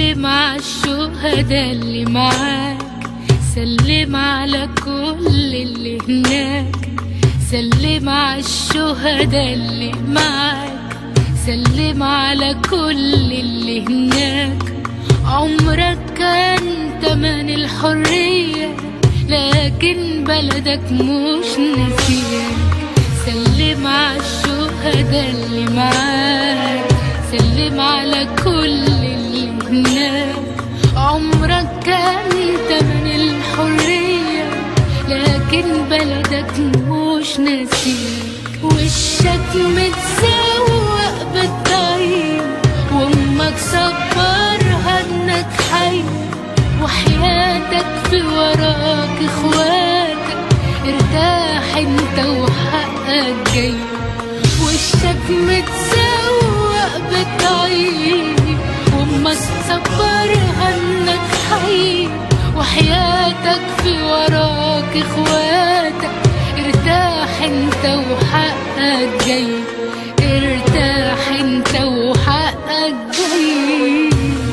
سلم على الشهداء اللي معاك سلم على كل اللي هناك سلم على الشهداء اللي معاك سلم على كل اللي هناك عمرك كان تمن الحرية لكن بلدك مش نسيك سلم على الشهداء اللي معاك سلم على كل اللي هناك عمرك كان تمن الحرية لكن بلدك مش ناسيك وشك متسوق بالطيب وامك صبرها انك حي وحياتك في وراك اخواتك ارتاح انت وحقك جاي وشك متسوق بالطيب وامك صبرها انك حي وحياتك في وراك اخواتك ارتاح انت وحقك جاي ارتاح انت وحقك جاي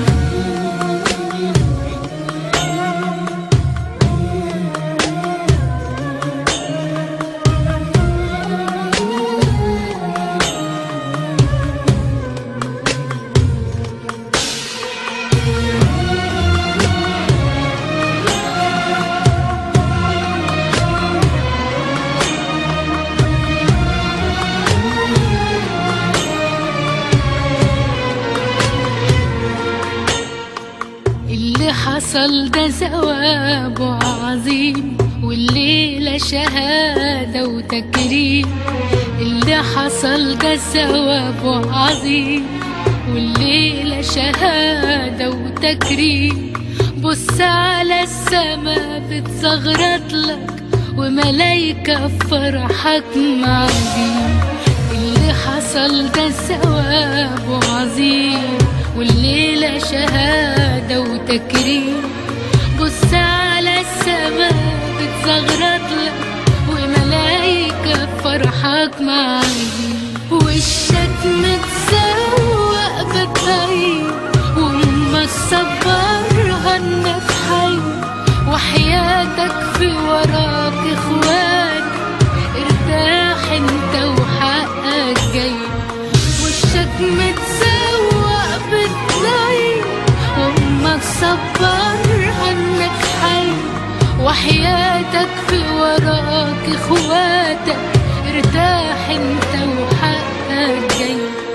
اللي حصل ده ثوابه عظيم والليلة شهادة وتكريم اللي حصل ده ثوابه عظيم والليلة شهادة وتكريم بص على السما بتزغرط لك وملايكة في فرحك معدين اللي حصل ده ثوابه عظيم والليلة شهادة وتكريم بص على السما بتزغرط لك وملايكة فرحك معايين وشك متسوق بالطيب وامك صبرها انك حي وحياتك في وراك اخواتك ارتاح انت وحقك جاي وشك متسوق بالطيب وامك صبرها انك حي وحياتك في وراك اخواتك ارتاح انت وحقك جاي